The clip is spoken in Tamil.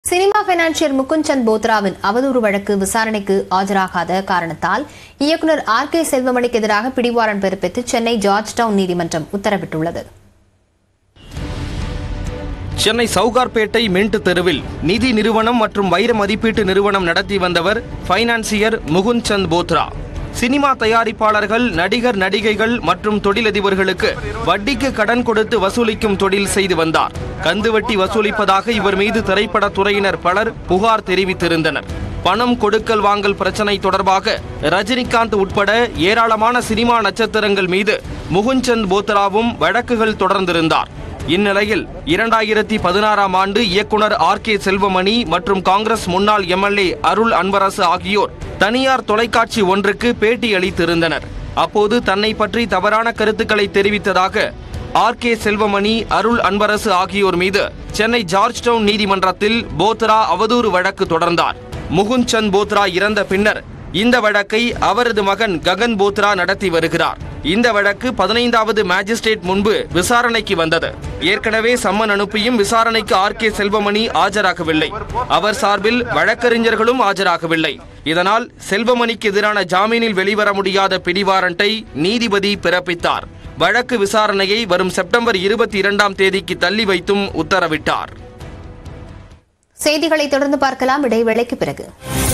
சினிமா பைனான்சியர் முகுந்த்சந்த் போத்ராவின் அவதூறு வழக்கு விசாரணைக்கு ஆஜராகாத காரணத்தால் இயக்குநர் ஆர் கே செல்வமணிக்கு எதிராக பிடிவாரண்ட் பிறப்பித்து சென்னை ஜார்ஜ் டவுன் நீதிமன்றம் உத்தரவிட்டுள்ளது சென்னை சவுகார்பேட்டை மின்ட் தெருவில் நிதி நிறுவனம் மற்றும் வைர மதிப்பீட்டு நிறுவனம் நடத்தி வந்தவர் பைனான்சியர் முகுந்த் சந்த் போத்ரா சினிமா தயாரிப்பாளர்கள் நடிகர் நடிகைகள் மற்றும் தொழிலதிபர்களுக்கு வட்டிக்கு கடன் கொடுத்து வசூலிக்கும் தொழில் செய்து வந்தார் கந்துவட்டி வசூலிப்பதாக இவர் மீது திரைப்படத் துறையினர் பலர் புகார் தெரிவித்திருந்தனர் பணம் கொடுக்கல் வாங்கல் பிரச்சனை தொடர்பாக ரஜினிகாந்த் உட்பட ஏராளமான சினிமா நட்சத்திரங்கள் மீது முகுந்த்சந்த் போத்ராவும் வழக்குகள் தொடர்ந்திருந்தார் இந்நிலையில் இரண்டாயிரத்தி பதினாறாம் ஆண்டு இயக்குனர் ஆர் கே செல்வமணி மற்றும் காங்கிரஸ் முன்னாள் எம்எல்ஏ அருள் அன்பரசு ஆகியோர் தனியார் தொலைக்காட்சி ஒன்றுக்கு பேட்டி அளித்திருந்தனர் அப்போது தன்னை பற்றி தவறான கருத்துக்களை தெரிவித்ததாக ஆர் கே செல்வமணி அருள் அன்பரசு ஆகியோர் மீது சென்னை ஜார்ஜ் டவுன் நீதிமன்றத்தில் போத்ரா அவதூறு வழக்கு தொடர்ந்தார் முகுந்த் சந்த் போத்ரா இறந்த பின்னர் இந்த வழக்கை அவரது மகன் ககன் போத்ரா நடத்தி வருகிறார் இந்த வழக்கு பதினைந்தாவது மேஜிஸ்ட்ரேட் முன்பு விசாரணைக்கு வந்தது ஏற்கனவே சம்மன் அனுப்பியும் விசாரணைக்கு ஆர் கே செல்வமணி ஆஜராகவில்லை அவர் சார்பில் வழக்கறிஞர்களும் ஆஜராகவில்லை இதனால் செல்வமணிக்கு எதிரான ஜாமீனில் வெளிவர முடியாத பிடிவாரண்டை நீதிபதி பிறப்பித்தார் வழக்கு விசாரணையை வரும் செப்டம்பர் இருபத்தி இரண்டாம் தேதிக்கு தள்ளி வைத்தும் உத்தரவிட்டார் செய்திகளை தொடர்ந்து பார்க்கலாம் இடைவேளைக்கு பிறகு